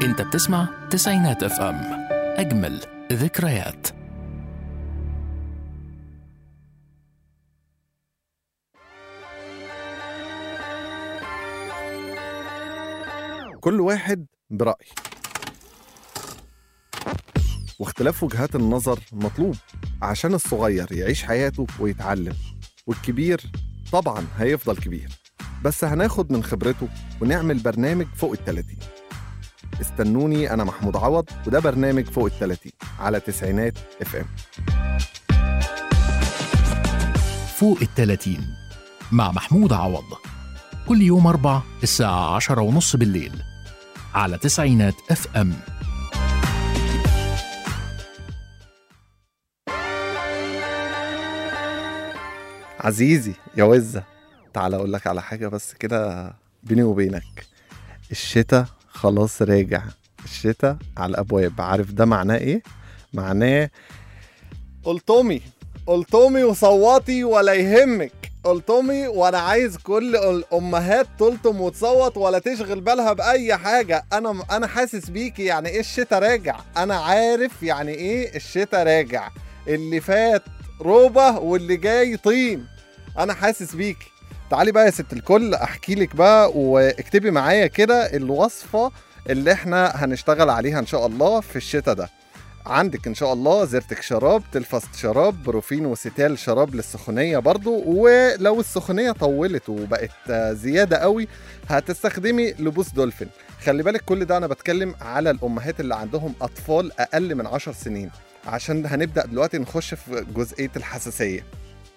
انت بتسمع تسعينات اف ام اجمل ذكريات كل واحد برأي واختلاف وجهات النظر مطلوب عشان الصغير يعيش حياته ويتعلم والكبير طبعا هيفضل كبير بس هناخد من خبرته ونعمل برنامج فوق التلاتين استنوني أنا محمود عوض وده برنامج فوق التلاتين على تسعينات اف ام فوق التلاتين مع محمود عوض كل يوم أربع الساعة عشرة ونص بالليل على تسعينات اف ام عزيزي يا وزة تعال أقول لك على حاجة بس كده بيني وبينك الشتاء خلاص راجع الشتاء على الأبواب عارف ده معناه إيه؟ معناه قلتمي قلتمي وصوتي ولا يهمك قلتمي وانا عايز كل الامهات تلطم وتصوت ولا تشغل بالها باي حاجه انا انا حاسس بيكي يعني ايه الشتاء راجع انا عارف يعني ايه الشتاء راجع اللي فات روبه واللي جاي طين انا حاسس بيكي تعالي بقى يا ست الكل احكي لك بقى واكتبي معايا كده الوصفه اللي احنا هنشتغل عليها ان شاء الله في الشتاء ده عندك ان شاء الله زرتك شراب تلفست شراب بروفين وستال شراب للسخونيه برضو ولو السخونيه طولت وبقت آه، زياده قوي هتستخدمي لبوس دولفين خلي بالك كل ده انا بتكلم على الامهات اللي عندهم اطفال اقل من 10 سنين عشان هنبدا دلوقتي نخش في جزئيه الحساسيه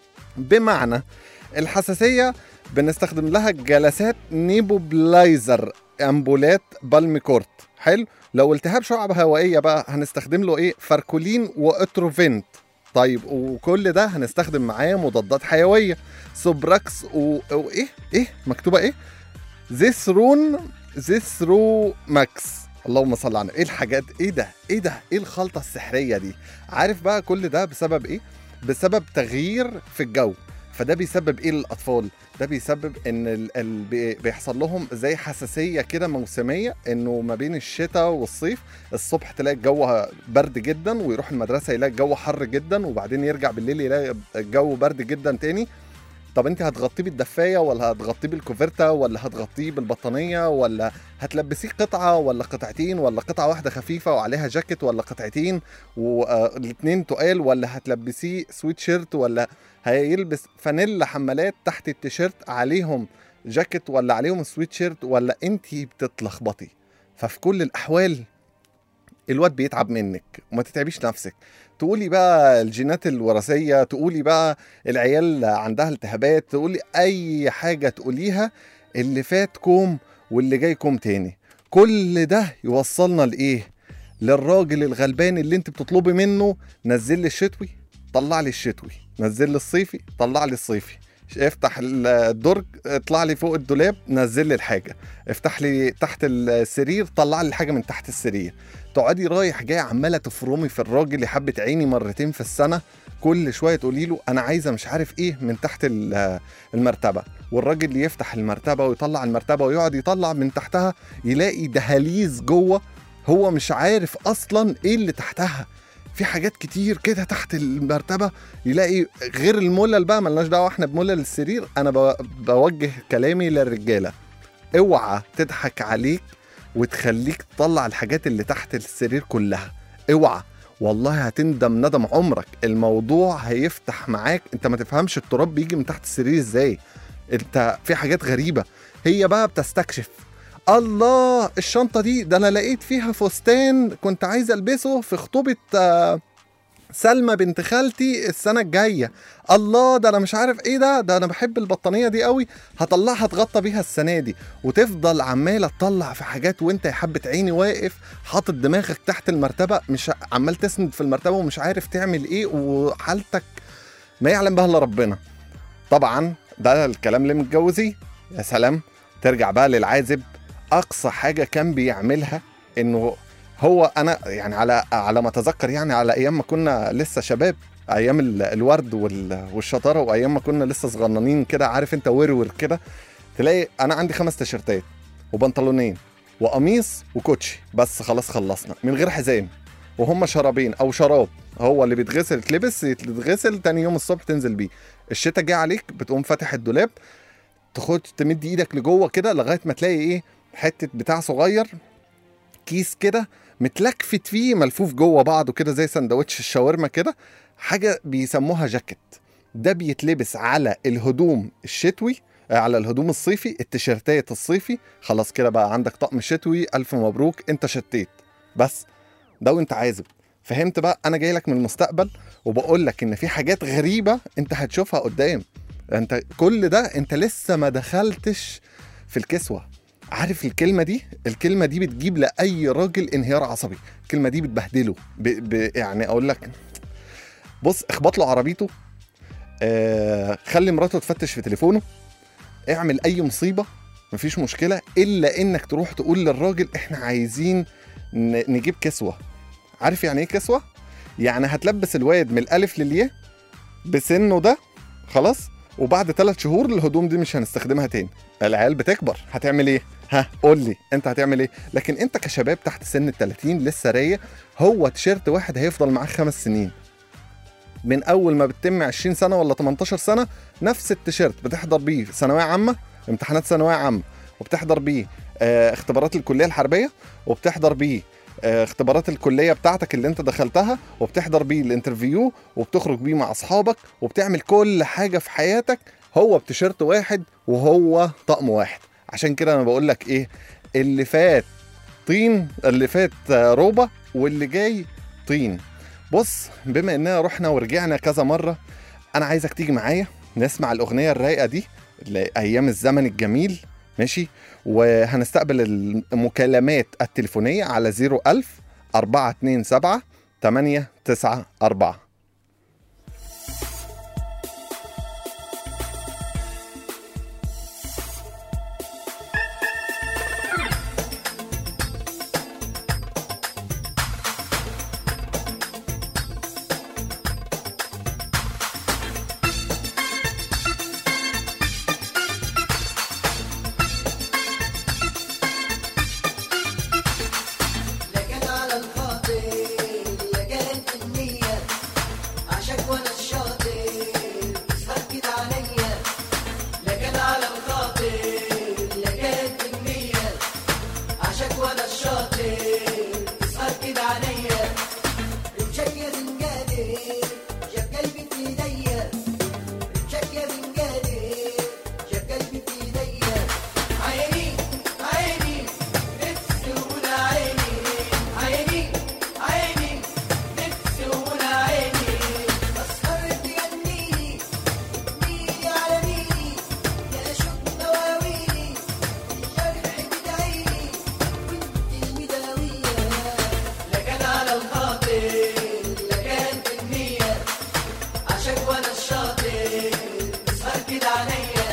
بمعنى الحساسيه بنستخدم لها جلسات نيبوبلايزر امبولات بالميكورت حلو لو التهاب شعب هوائيه بقى هنستخدم له ايه فاركولين واتروفنت طيب وكل ده هنستخدم معاه مضادات حيويه سوبراكس و... وايه ايه مكتوبه ايه زيثرون زيثرو ماكس اللهم صل على النبي. ايه الحاجات ايه ده ايه ده ايه الخلطه السحريه دي عارف بقى كل ده بسبب ايه بسبب تغيير في الجو فده بيسبب ايه للاطفال ده بيسبب ان ال... ال... بي- بيحصل لهم زي حساسيه كده موسميه انه ما بين الشتاء والصيف الصبح تلاقي الجو برد جدا ويروح المدرسه يلاقي الجو حر جدا وبعدين يرجع بالليل يلاقي الجو برد جدا تاني طب انت هتغطيه بالدفايه ولا هتغطيه بالكوفرتا ولا هتغطيه بالبطانيه ولا هتلبسيه قطعه ولا قطعتين ولا قطعه واحده خفيفه وعليها جاكيت ولا قطعتين والاثنين تقال ولا هتلبسيه سويت شيرت ولا هيلبس فانيلا حمالات تحت التيشيرت عليهم جاكيت ولا عليهم سويت شيرت ولا انت بتتلخبطي ففي كل الاحوال الواد بيتعب منك وما تتعبيش نفسك تقولي بقى الجينات الوراثيه تقولي بقى العيال عندها التهابات تقولي اي حاجه تقوليها اللي فات كوم واللي جاي كوم تاني كل ده يوصلنا لايه للراجل الغلبان اللي انت بتطلبي منه نزل لي الشتوي طلع لي الشتوي نزل لي الصيفي طلع لي الصيفي افتح الدرج اطلع لي فوق الدولاب نزل لي الحاجه افتح لي تحت السرير طلع لي الحاجه من تحت السرير تقعدي رايح جاي عماله تفرمي في الراجل يا حبه عيني مرتين في السنه كل شويه تقولي له انا عايزه مش عارف ايه من تحت ال- المرتبه والراجل يفتح المرتبه ويطلع المرتبه ويقعد يطلع من تحتها يلاقي دهاليز جوه هو مش عارف اصلا ايه اللي تحتها في حاجات كتير كده تحت المرتبه يلاقي غير الملل بقى ملناش دعوه احنا بملل السرير انا ب- بوجه كلامي للرجاله اوعى تضحك عليك وتخليك تطلع الحاجات اللي تحت السرير كلها اوعى والله هتندم ندم عمرك الموضوع هيفتح معاك انت ما تفهمش التراب بيجي من تحت السرير ازاي انت في حاجات غريبه هي بقى بتستكشف الله الشنطه دي ده انا لقيت فيها فستان كنت عايز البسه في خطوبه آه، سلمى بنت خالتي السنه الجايه الله ده انا مش عارف ايه ده ده انا بحب البطانيه دي قوي هطلعها اتغطى بيها السنه دي وتفضل عماله تطلع في حاجات وانت يا حبه عيني واقف حاطط دماغك تحت المرتبه مش عمال تسند في المرتبه ومش عارف تعمل ايه وحالتك ما يعلم بها الا ربنا طبعا ده الكلام للمتجوزين يا سلام ترجع بقى للعازب اقصى حاجه كان بيعملها انه هو انا يعني على على ما اتذكر يعني على ايام ما كنا لسه شباب ايام ال- الورد وال- والشطاره وايام ما كنا لسه صغننين كده عارف انت ورور كده تلاقي انا عندي خمس تيشرتات وبنطلونين وقميص وكوتشي بس خلاص خلصنا من غير حزام وهم شرابين او شراب هو اللي بيتغسل يتلبس يتغسل تاني يوم الصبح تنزل بيه الشتا جه عليك بتقوم فاتح الدولاب تاخد تمد ايدك لجوه كده لغايه ما تلاقي ايه حته بتاع صغير كيس كده متلكفت فيه ملفوف جوه بعضه كده زي سندوتش الشاورما كده حاجه بيسموها جاكيت ده بيتلبس على الهدوم الشتوي آه، على الهدوم الصيفي التيشيرتات الصيفي خلاص كده بقى عندك طقم شتوي الف مبروك انت شتيت بس ده وانت عازب فهمت بقى انا جاي لك من المستقبل وبقول لك ان في حاجات غريبه انت هتشوفها قدام انت كل ده انت لسه ما دخلتش في الكسوه عارف الكلمه دي الكلمه دي بتجيب لاي راجل انهيار عصبي الكلمه دي بتبهدله ب... ب... يعني اقول لك بص اخبط له عربيته آه خلي مراته تفتش في تليفونه اعمل اي مصيبه مفيش مشكله الا انك تروح تقول للراجل احنا عايزين ن... نجيب كسوه عارف يعني ايه كسوه يعني هتلبس الواد من الالف للياء بسنه ده خلاص وبعد ثلاث شهور الهدوم دي مش هنستخدمها تاني العيال بتكبر هتعمل ايه ها قول لي انت هتعمل ايه لكن انت كشباب تحت سن ال 30 لسه رايق هو تيشيرت واحد هيفضل معاك خمس سنين من اول ما بتتم 20 سنه ولا 18 سنه نفس التيشيرت بتحضر بيه ثانويه عامه امتحانات ثانويه عامه وبتحضر بيه آه اختبارات الكليه الحربيه وبتحضر بيه آه، اختبارات الكليه بتاعتك اللي انت دخلتها وبتحضر بيه الانترفيو وبتخرج بيه مع اصحابك وبتعمل كل حاجه في حياتك هو بتيشيرت واحد وهو طقم واحد عشان كده انا بقول لك ايه اللي فات طين اللي فات آه، روبه واللي جاي طين بص بما اننا رحنا ورجعنا كذا مره انا عايزك تيجي معايا نسمع الاغنيه الرايقه دي لايام الزمن الجميل ماشي وهنستقبل المكالمات التليفونيه على 01000 427 894 لكن على الخاطر لكن النية عشان وانا الشاطر تسهر كده عليا لكن على الخاطر لكن النية عشان وانا الشاطر تسهر كده عليا مشير قادر جاب قلبي في ايديا مشير قادر جاب قلبي في ايديا عيني عيني نفسي ولا عيني عيني عيني نفسي ولا عيني أسهر تغنيلي تغنيلي على ميلي يا شوق دواويلي الجرح بدعيلي وانت المداوية لكن على الخاطر لكن في النية عشان وانا الشاطر تسهر كده عليا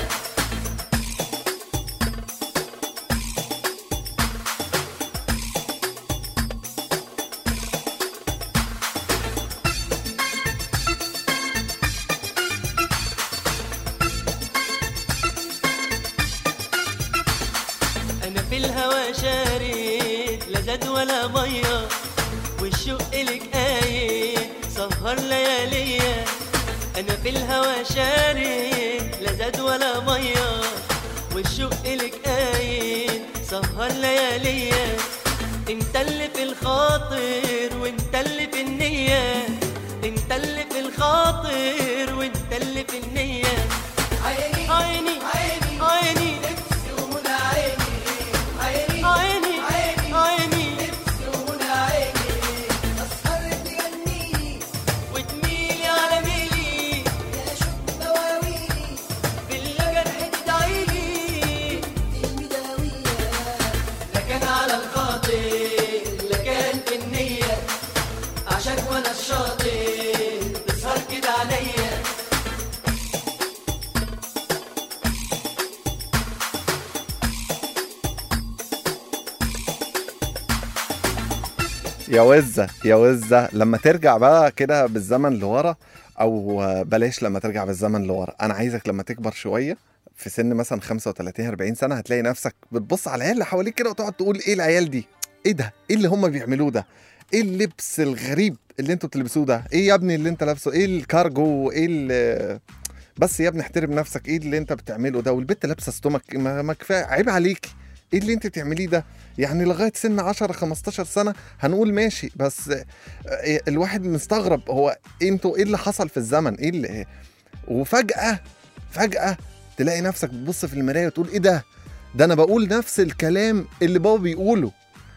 انا في الهوى شارد لا زاد ولا ميه والشوق لك قايد سهر لياليا انا في الهوى شارد لا زاد ولا ميه والشوق لك قايد سهر لياليا انت اللي في الخاطر وانت اللي في النيه انت اللي في الخاطر وانت اللي في النيه عيني عيني عيني عيني نفسي ولا عيني عيني عيني عيني عيني نفسي ولا عيني أسهر تغنيلي وتميلي على ميلي يا شوق دواويلي بالجرح تدعيلي المداوية لكن على الخاطر لكن في النية عشان وانا الشاطر تسهر كده عليا يا وزة يا وزة لما ترجع بقى كده بالزمن لورا او بلاش لما ترجع بالزمن لورا انا عايزك لما تكبر شوية في سن مثلا 35 40 سنه هتلاقي نفسك بتبص على العيال اللي حواليك كده وتقعد تقول ايه العيال دي ايه ده ايه اللي هم بيعملوه ده ايه اللبس الغريب اللي انتوا بتلبسوه ده ايه يا ابني اللي انت لابسه ايه الكارجو ايه ال- بس يا ابني احترم نفسك ايه اللي انت بتعمله ده والبنت لابسه ستومك ما, ما كفايه عيب عليكي ايه اللي انت بتعمليه ده يعني لغايه سن 10 15 سنه هنقول ماشي بس آه، الواحد مستغرب هو انتوا ايه اللي حصل في الزمن ايه اللي وفجاه فجاه تلاقي نفسك بتبص في المرايه وتقول ايه ده ده انا بقول نفس الكلام اللي بابا بيقوله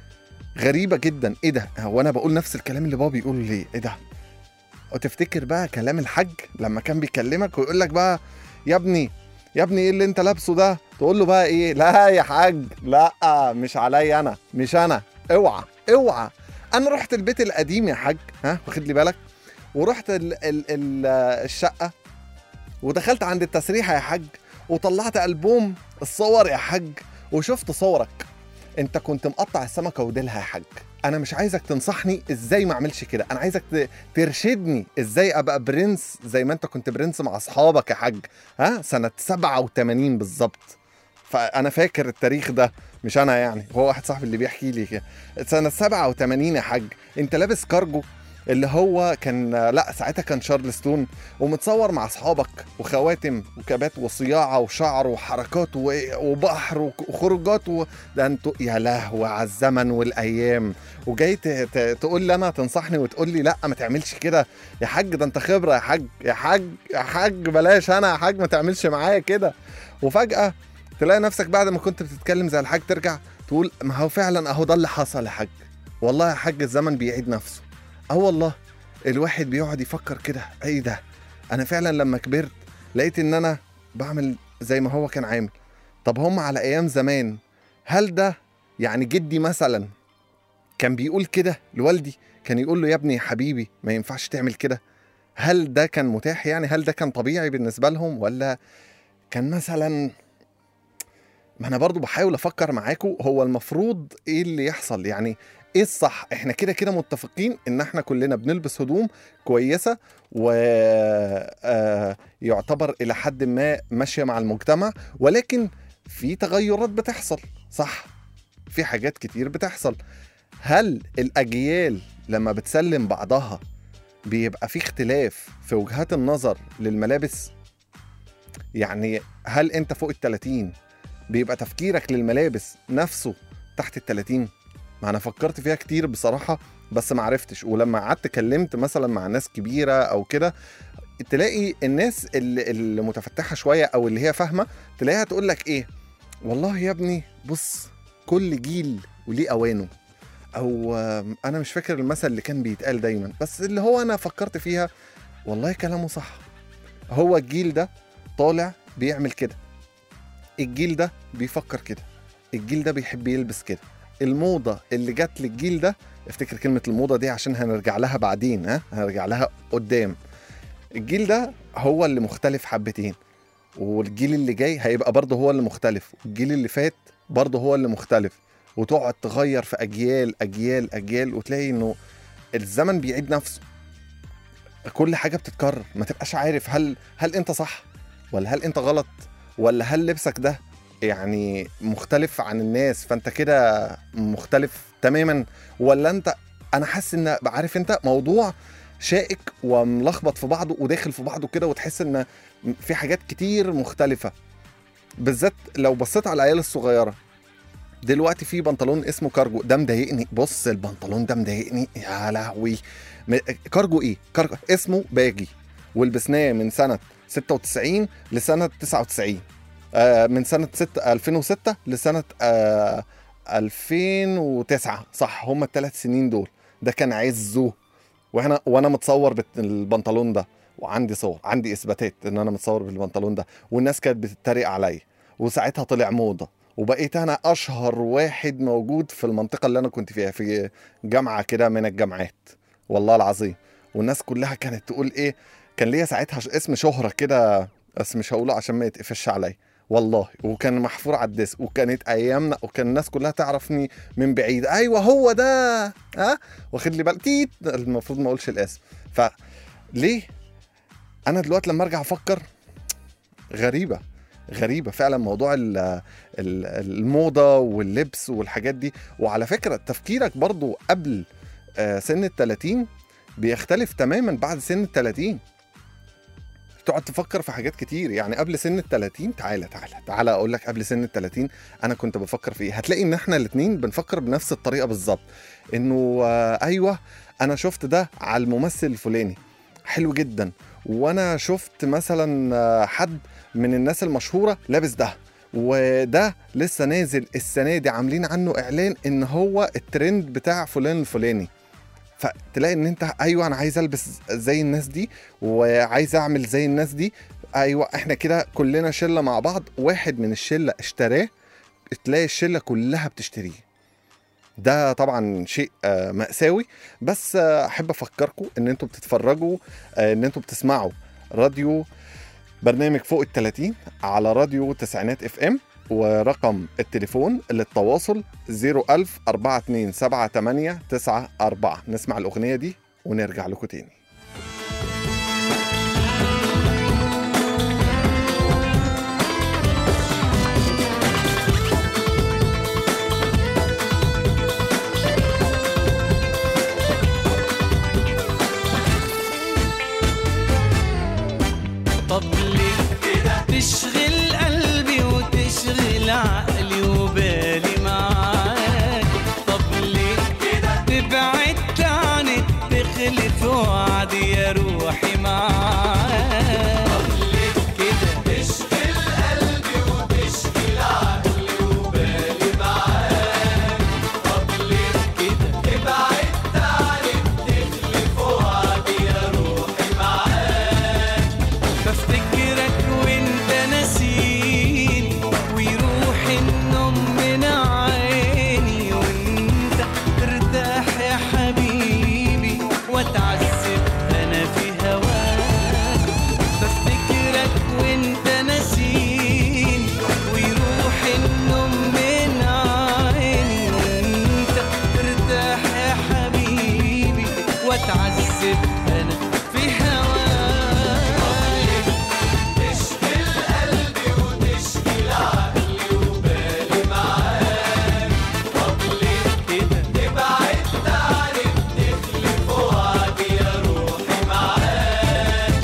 غريبه جدا ايه ده هو انا بقول نفس الكلام اللي بابا بيقوله ليه ايه ده وتفتكر بقى كلام الحاج لما كان بيكلمك ويقول لك بقى يا ابني يا ابني ايه اللي انت لابسه ده تقول له بقى ايه لا يا حاج لا مش عليا انا مش انا اوعى اوعى انا رحت البيت القديم يا حاج ها واخد لي بالك ورحت ال ال ال الشقه ودخلت عند التسريحه يا حاج وطلعت البوم الصور يا حاج وشفت صورك انت كنت مقطع السمكه وديلها يا حاج انا مش عايزك تنصحني ازاي ما اعملش كده انا عايزك ت- ترشدني ازاي ابقى برنس زي ما انت كنت برنس مع اصحابك يا حاج ها سنه 87 بالظبط فانا فاكر التاريخ ده مش انا يعني هو واحد صاحبي اللي بيحكي لي كده سنه 87 يا حاج انت لابس كارجو اللي هو كان لا ساعتها كان شارلستون ومتصور مع اصحابك وخواتم وكبات وصياعه وشعر وحركات و- وبحر وك- وخروجات و... ده انتوا يا لهوي على الزمن والايام وجاي ت... ت... تقول لي انا تنصحني وتقول لي لا ما تعملش كده يا حاج ده انت خبره يا حاج يا حاج يا حاج بلاش انا يا حاج ما تعملش معايا كده وفجاه تلاقي نفسك بعد ما كنت بتتكلم زي الحاج ترجع تقول ما هو فعلا اهو ده اللي حصل يا حاج والله يا حاج الزمن بيعيد نفسه اه والله الواحد بيقعد يفكر كده ايه ده انا فعلا لما كبرت لقيت ان انا بعمل زي ما هو كان عامل طب هم على ايام زمان هل ده يعني جدي مثلا كان بيقول كده لوالدي كان يقول له يا ابني يا حبيبي ما ينفعش تعمل كده هل ده كان متاح يعني هل ده كان طبيعي بالنسبة لهم ولا كان مثلا ما انا برضو بحاول افكر معاكم هو المفروض ايه اللي يحصل يعني ايه الصح احنا كده كده متفقين ان احنا كلنا بنلبس هدوم كويسه و آه، يعتبر الى حد ما ماشيه مع المجتمع ولكن في تغيرات بتحصل صح في حاجات كتير بتحصل هل الاجيال لما بتسلم بعضها بيبقى في اختلاف في وجهات النظر للملابس يعني هل انت فوق ال 30 بيبقى تفكيرك للملابس نفسه تحت ال 30 ما انا فكرت فيها كتير بصراحه بس ما عرفتش ولما قعدت كلمت مثلا مع ناس كبيره او كده تلاقي الناس اللي, اللي متفتحه شويه او اللي هي فاهمه تلاقيها تقول لك ايه والله يا ابني بص كل جيل وليه اوانه او آم، انا مش فاكر المثل اللي كان بيتقال دايما بس اللي هو انا فكرت فيها والله كلامه صح هو الجيل ده طالع بيعمل كده الجيل ده بيفكر كده الجيل ده بيحب يلبس كده الموضة اللي جت للجيل ده افتكر كلمة الموضة دي عشان هنرجع لها بعدين ها هنرجع لها قدام الجيل ده هو اللي مختلف حبتين والجيل اللي جاي هيبقى برضه هو اللي مختلف والجيل اللي فات برضه هو اللي مختلف وتقعد تغير في أجيال أجيال أجيال وتلاقي إنه الزمن بيعيد نفسه كل حاجة بتتكرر ما تبقاش عارف هل هل أنت صح ولا هل أنت غلط ولا هل لبسك ده يعني مختلف عن الناس فانت كده مختلف تماما ولا انت انا حاسس ان عارف انت موضوع شائك وملخبط في بعضه وداخل في بعضه كده وتحس ان في حاجات كتير مختلفة بالذات لو بصيت على العيال الصغيرة دلوقتي في بنطلون اسمه كارجو ده مضايقني بص البنطلون ده مضايقني يا لهوي م- كارجو ايه كارجو اسمه باجي ولبسناه من سنة 96 لسنة 99 آه، من سنة 6 2006 لسنة آه، 2009 صح هم الثلاث سنين دول ده كان عزه واحنا وانا متصور بالبنطلون ده وعندي صور عندي اثباتات ان انا متصور بالبنطلون ده والناس كانت بتتريق عليا وساعتها طلع موضه وبقيت انا اشهر واحد موجود في المنطقه اللي انا كنت فيها في جامعه كده من الجامعات والله العظيم والناس كلها كانت تقول ايه كان ليا ساعتها ش- اسم شهره كده بس مش هقوله عشان ما يتقفش عليا والله وكان محفور على الديسك وكانت ايامنا وكان الناس كلها تعرفني من بعيد ايوه هو ده ها واخد لي بالك تيت المفروض ما اقولش الاسم فليه انا دلوقتي لما ارجع افكر غريبه غريبه فعلا موضوع ال- ال- الموضه واللبس والحاجات دي وعلى فكره تفكيرك برضو قبل آه، سن ال 30 بيختلف تماما بعد سن ال 30 تقعد تفكر في حاجات كتير يعني قبل سن ال 30 تعالى تعالى تعالى اقول لك قبل سن ال 30 انا كنت بفكر في ايه هتلاقي ان احنا الاثنين بنفكر بنفس الطريقه بالظبط انه آه، ايوه انا شفت ده على الممثل الفلاني حلو جدا وانا شفت مثلا آه، حد من الناس المشهوره لابس ده وده لسه نازل السنه دي عاملين عنه اعلان ان هو الترند بتاع فلان الفلاني فتلاقي ان انت ايوه انا عايز البس زي الناس دي وعايز اعمل زي الناس دي ايوه احنا كده كلنا شله مع بعض واحد من الشله اشتراه تلاقي الشله كلها بتشتريه ده طبعا شيء آه، مأساوي بس آه، احب افكركم ان انتوا بتتفرجوا آه، ان انتوا بتسمعوا راديو برنامج فوق ال 30 على راديو تسعينات اف ام ورقم التليفون للتواصل 01000 4278 94 نسمع الاغنيه دي ونرجع لكم تاني طب ليه كده تشغل قلبي وتشغل عقلي وبالي معاك طب ليه كده تبعد عني تخلف وعدي يا روحي معاك طب ليه كده تشغل قلبي وتشغل عقلي وبالي معاك طب ليه كده تبعد عني تخلف وعدي يا روحي معاك بفتكرك وانت ناسيني ويروح النوم من عيني وانت ترتاح يا حبيبي واتعذب انا في هواك بفتكرك وانت ناسيني ويروح النوم من عيني وانت ترتاح يا حبيبي واتعذب انا في هواك تشغل قلبي وتشغل عقلي وبالي معاك طب ليه كده تبعد عني تخلف وعدي يا روحي معاك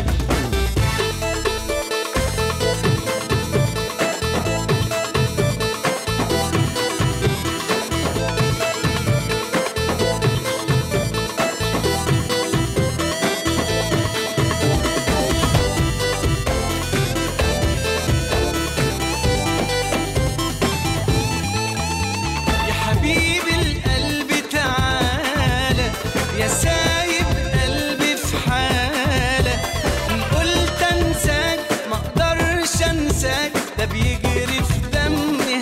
يا حبيب القلب تعالى يا سايب قلبي في حالة إن قلت انساك ما اقدرش انساك ده بيجري في دمي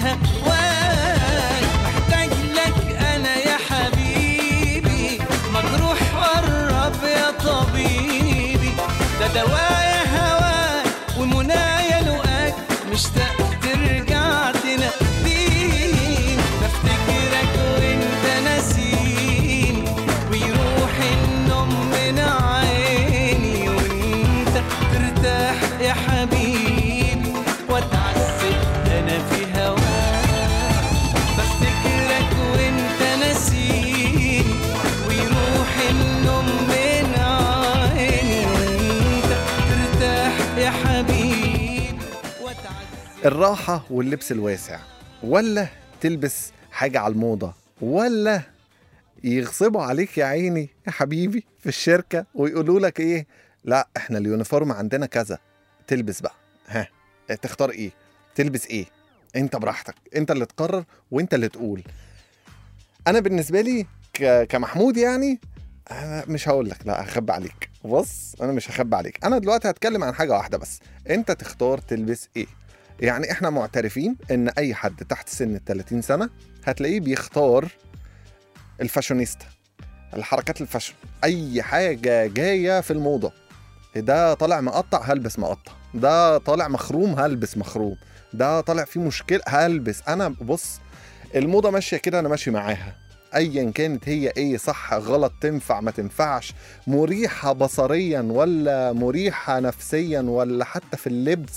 هواك محتاج لك انا يا حبيبي مجروح قرب يا طبيبي ده دوايا هواك ومنايا لقاك مشتاق ترجع تناديني بفتكرك وانت ناسيني ويروح النوم من عيني وانت ترتاح يا حبيبي واتعذب انا في هواك بفتكرك وانت ناسيني ويروح النوم من عيني وانت ترتاح يا حبيبي واتعذب الراحة واللبس الواسع ولا تلبس حاجة على الموضة ولا يغصبوا عليك يا عيني يا حبيبي في الشركة ويقولوا لك ايه لا احنا اليونيفورم عندنا كذا تلبس بقى ها تختار ايه تلبس ايه انت براحتك انت اللي تقرر وانت اللي تقول انا بالنسبة لي ك- كمحمود يعني أنا مش هقول لك لا هخبي عليك بص انا مش هخبي عليك انا دلوقتي هتكلم عن حاجة واحدة بس انت تختار تلبس ايه يعني احنا معترفين ان اي حد تحت سن ال 30 سنه هتلاقيه بيختار الفاشونيستا الحركات الفاشن اي حاجه جايه في الموضه ده طالع مقطع هلبس مقطع ده طالع مخروم هلبس مخروم ده طالع فيه مشكله هلبس انا بص الموضه ماشيه كده انا ماشي معاها ايا كانت هي ايه صح غلط تنفع ما تنفعش مريحه بصريا ولا مريحه نفسيا ولا حتى في اللبس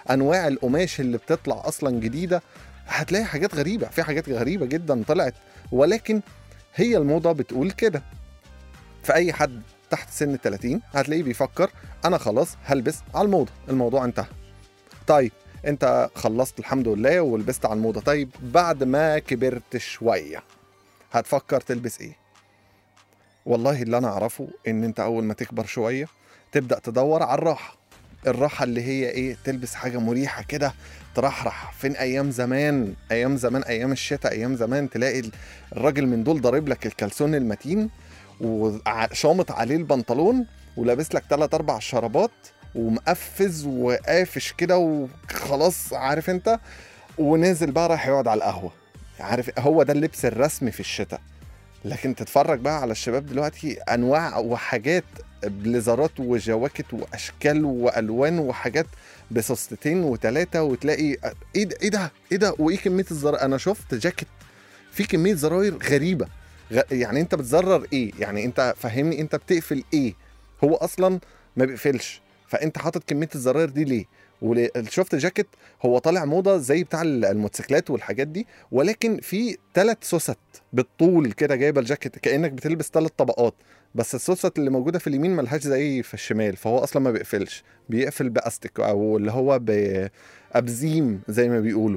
انواع القماش اللي بتطلع اصلا جديده هتلاقي حاجات غريبه في حاجات غريبه جدا طلعت ولكن هي الموضه بتقول كده فاي حد تحت سن 30 هتلاقيه بيفكر انا خلاص هلبس على الموضه الموضوع انتهى طيب انت خلصت الحمد لله ولبست على الموضه طيب بعد ما كبرت شويه هتفكر تلبس ايه والله اللي انا اعرفه ان انت اول ما تكبر شويه تبدا تدور على الراحه الراحه اللي هي ايه تلبس حاجه مريحه كده ترحرح فين ايام زمان ايام زمان ايام الشتاء ايام زمان تلاقي ال- الراجل من دول ضارب لك الكلسون المتين وشامط عليه البنطلون ولابس لك ثلاث اربع شرابات ومقفز وقافش كده وخلاص عارف انت ونازل بقى رايح يقعد على القهوه عارف هو ده اللبس الرسمي في الشتاء لكن تتفرج بقى على الشباب دلوقتي انواع وحاجات بليزرات وجواكت واشكال والوان وحاجات بسوستين وثلاثه وتلاقي ايه ده ايه ده ايه ده وايه كميه الزراير انا شفت جاكيت في كميه زراير غريبه غ... يعني انت بتزرر ايه يعني انت فهمني انت بتقفل ايه هو اصلا ما بيقفلش فانت حاطط كميه الزراير دي ليه ول- شفت جاكيت هو طالع موضه زي بتاع الموتوسيكلات والحاجات دي ولكن في ثلاث سوست بالطول كده جايبه الجاكيت كانك بتلبس ثلاث طبقات بس السوست اللي موجوده في اليمين ملهاش زي في الشمال فهو اصلا ما بيقفلش بيقفل باستيك او اللي هو بابزيم زي ما بيقولوا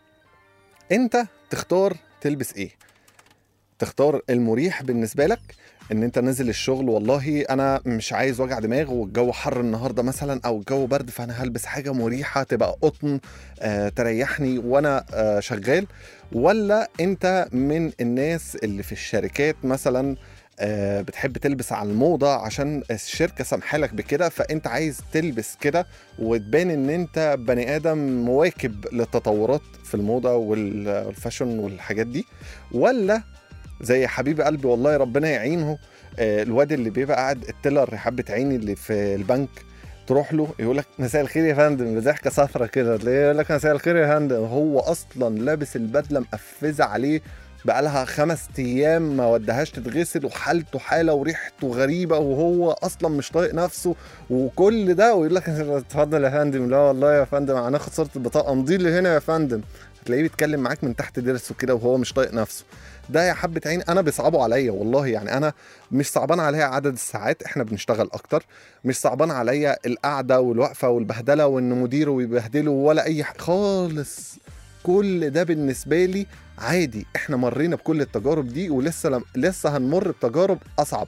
انت تختار تلبس ايه تختار المريح بالنسبه لك ان انت نازل الشغل والله انا مش عايز وجع دماغ والجو حر النهارده مثلا او الجو برد فانا هلبس حاجه مريحه تبقى قطن آه تريحني وانا آه شغال ولا انت من الناس اللي في الشركات مثلا آه بتحب تلبس على الموضه عشان الشركه سامحالك بكده فانت عايز تلبس كده وتبان ان انت بني ادم مواكب للتطورات في الموضه وال- والفاشن والحاجات دي ولا زي حبيب قلبي والله ربنا يعينه آه، الواد اللي بيبقى قاعد التيلر حبه عيني اللي في البنك تروح له يقول لك مساء الخير يا فندم بضحكه صفرة كده تلاقيه يقول لك مساء الخير يا فندم هو اصلا لابس البدله مقفزه عليه بقالها خمس ايام ما ودهاش تتغسل وحالته حاله وريحته غريبه وهو اصلا مش طايق نفسه وكل ده ويقول لك اتفضل يا فندم لا والله يا فندم هناخد صوره البطاقه امضي لي هنا يا فندم هتلاقيه بيتكلم معاك من تحت ضرسه كده وهو مش طايق نفسه ده يا حبه عين انا بيصعبوا عليا والله يعني انا مش صعبان عليا عدد الساعات احنا بنشتغل اكتر مش صعبان عليا القعده والوقفه والبهدله وان مديره بيبهدله ولا اي حاجه خالص كل ده بالنسبه لي عادي احنا مرينا بكل التجارب دي ولسه لم... لسه هنمر بتجارب اصعب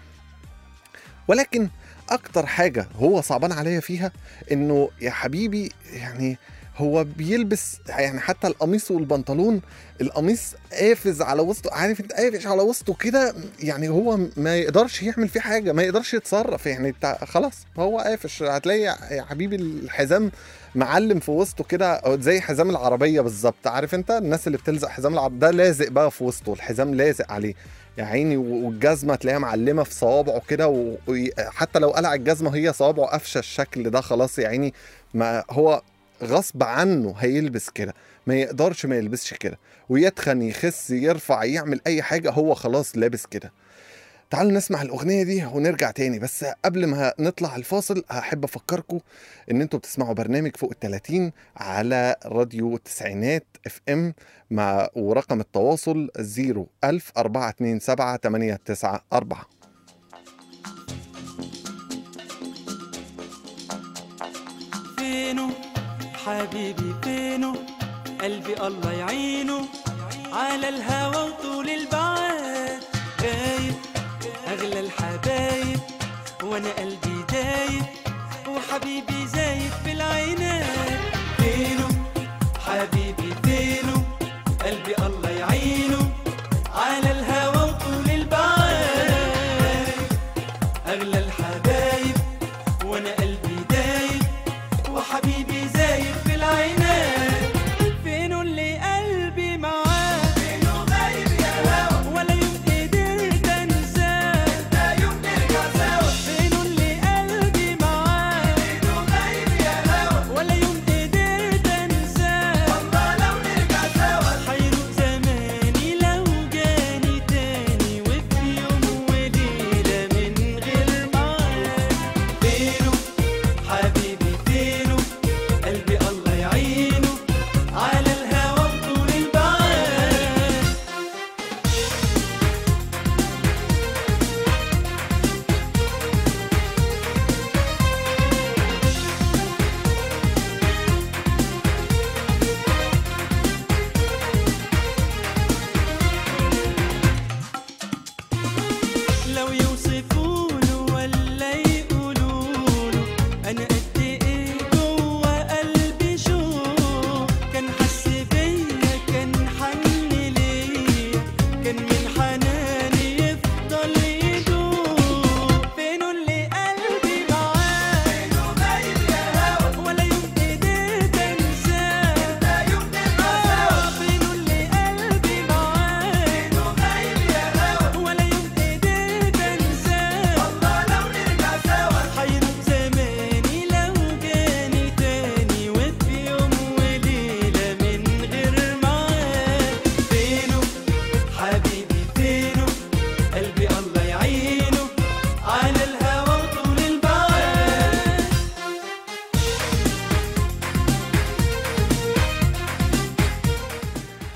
ولكن اكتر حاجه هو صعبان عليا فيها انه يا حبيبي يعني هو بيلبس يعني حتى القميص والبنطلون القميص قافز على وسطه عارف انت قافش على وسطه كده يعني هو ما يقدرش يعمل فيه حاجه ما يقدرش يتصرف يعني بتاع خلاص هو قافش هتلاقي يا حبيبي الحزام معلم في وسطه كده زي حزام العربيه بالظبط عارف انت الناس اللي بتلزق حزام العربيه ده لازق بقى في وسطه الحزام لازق عليه يا عيني والجزمه تلاقيها معلمه في صوابعه كده وحتى لو قلع الجزمه هي صوابعه قافشه الشكل ده خلاص يا عيني ما هو غصب عنه هيلبس كده ما يقدرش ما يلبسش كده ويتخن يخس يرفع يعمل اي حاجه هو خلاص لابس كده تعالوا نسمع الاغنيه دي ونرجع تاني بس قبل ما نطلع الفاصل هحب افكركم ان انتوا بتسمعوا برنامج فوق ال 30 على راديو التسعينات اف ام مع ورقم التواصل 01000 427 894 فينه حبيبي فينه قلبي الله يعينه على الهوى وطول البعاد غايب اغلى الحبايب وانا قلبي دايب وحبيبي زايد في العينات فينه حبيبي فينه قلبي الله يعينه على الهوى وطول البعاد اغلى الحبايب وانا قلبي دايب وحبيبي زايد في العينات فينه اللي قلبي معاه فينه غايب يا هوا ولا يوم قدرت انساه ده يوم نرجع سوا فينه اللي قلبي معاه فينه غايب يا هوا ولا يوم قدرت انساه والله لو نرجع سوا هيروق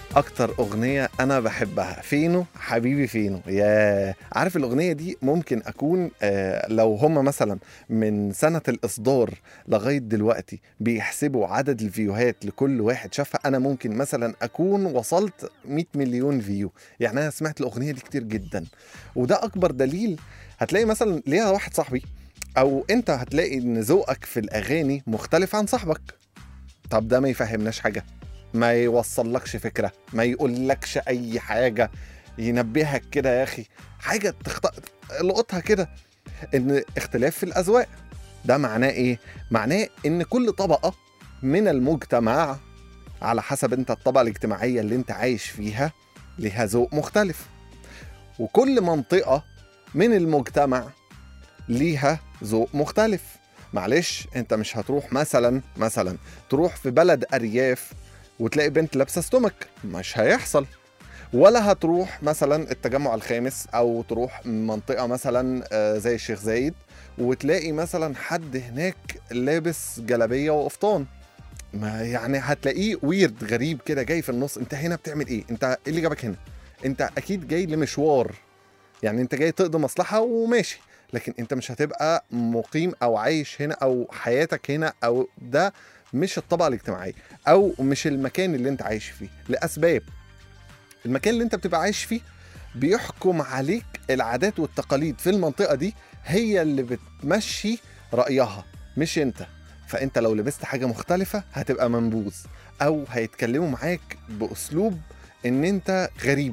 اكتر اغنيه انا بحبها فينو حبيبي فينو يا عارف الاغنيه دي ممكن اكون آه لو هم مثلا من سنه الاصدار لغايه دلوقتي بيحسبوا عدد الفيوهات لكل واحد شافها انا ممكن مثلا اكون وصلت 100 مليون فيو يعني انا سمعت الاغنيه دي كتير جدا وده اكبر دليل هتلاقي مثلا ليها واحد صاحبي او انت هتلاقي ان ذوقك في الاغاني مختلف عن صاحبك طب ده ما يفهمناش حاجه ما يوصلكش فكره ما يقولكش اي حاجه ينبهك كده يا اخي حاجه تخط... لقطها كده ان اختلاف في الاذواق ده معناه ايه معناه ان كل طبقه من المجتمع على حسب انت الطبقه الاجتماعيه اللي انت عايش فيها لها ذوق مختلف وكل منطقه من المجتمع ليها ذوق مختلف معلش انت مش هتروح مثلا مثلا تروح في بلد ارياف وتلاقي بنت لابسه ستومك مش هيحصل ولا هتروح مثلا التجمع الخامس او تروح منطقه مثلا آه، زي الشيخ زايد وتلاقي مثلا حد هناك لابس جلابيه وقفطان ما يعني هتلاقيه ويرد غريب كده جاي في النص انت هنا بتعمل ايه انت ايه اللي جابك هنا انت اكيد جاي لمشوار يعني انت جاي تقضي مصلحه وماشي لكن انت مش هتبقى مقيم او عايش هنا او حياتك هنا او ده مش الطبقه الاجتماعيه او مش المكان اللي انت عايش فيه لاسباب المكان اللي انت بتبقى عايش فيه بيحكم عليك العادات والتقاليد في المنطقه دي هي اللي بتمشي رايها مش انت فانت لو لبست حاجه مختلفه هتبقى منبوذ او هيتكلموا معاك باسلوب ان انت غريب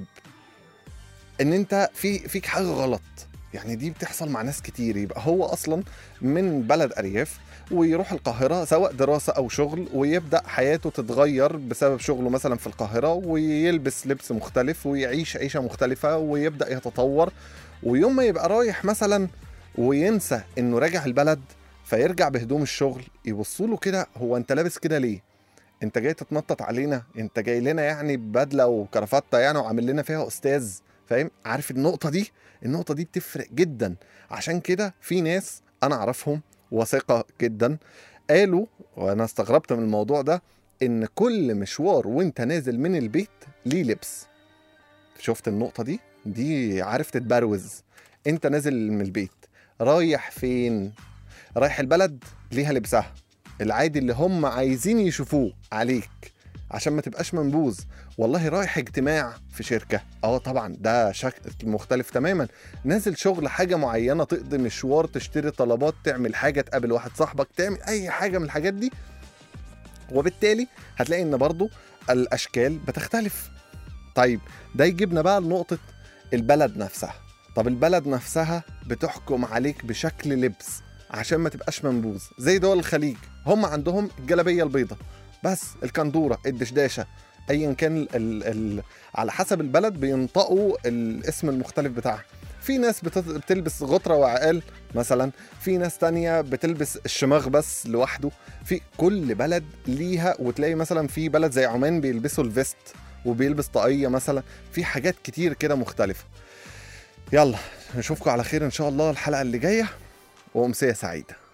ان انت في فيك حاجه غلط يعني دي بتحصل مع ناس كتير يبقى هو اصلا من بلد ارياف ويروح القاهره سواء دراسه او شغل ويبدا حياته تتغير بسبب شغله مثلا في القاهره ويلبس لبس مختلف ويعيش عيشه مختلفه ويبدا يتطور ويوم ما يبقى رايح مثلا وينسى انه راجع البلد فيرجع بهدوم الشغل يبصوا له كده هو انت لابس كده ليه؟ انت جاي تتنطط علينا انت جاي لنا يعني ببدله وكرافته يعني وعامل لنا فيها استاذ فاهم عارف النقطه دي النقطه دي بتفرق جدا عشان كده في ناس انا اعرفهم وثقه جدا قالوا وانا استغربت من الموضوع ده ان كل مشوار وانت نازل من البيت ليه لبس شفت النقطه دي دي عارف تتبروز انت نازل من البيت رايح فين رايح البلد ليها لبسها العادي اللي هم عايزين يشوفوه عليك عشان ما تبقاش منبوذ والله رايح اجتماع في شركة اه طبعا ده شكل مختلف تماما نازل شغل حاجة معينة تقضي مشوار تشتري طلبات تعمل حاجة تقابل واحد صاحبك تعمل اي حاجة من الحاجات دي وبالتالي هتلاقي ان برضو الاشكال بتختلف طيب ده يجيبنا بقى لنقطة البلد نفسها طب البلد نفسها بتحكم عليك بشكل لبس عشان ما تبقاش منبوذ زي دول الخليج هم عندهم الجلابيه البيضاء بس الكندوره الدشداشه ايا كان ال ال ال على حسب البلد بينطقوا الاسم المختلف بتاعها في ناس بتت- بتلبس غطرة وعقال مثلا في ناس تانية بتلبس الشماغ بس لوحده في كل بلد ليها وتلاقي مثلا في بلد زي عمان بيلبسوا الفيست وبيلبس طاقية مثلا في حاجات كتير كده مختلفة يلا نشوفكم على خير ان شاء الله الحلقة اللي جاية وأمسية سعيدة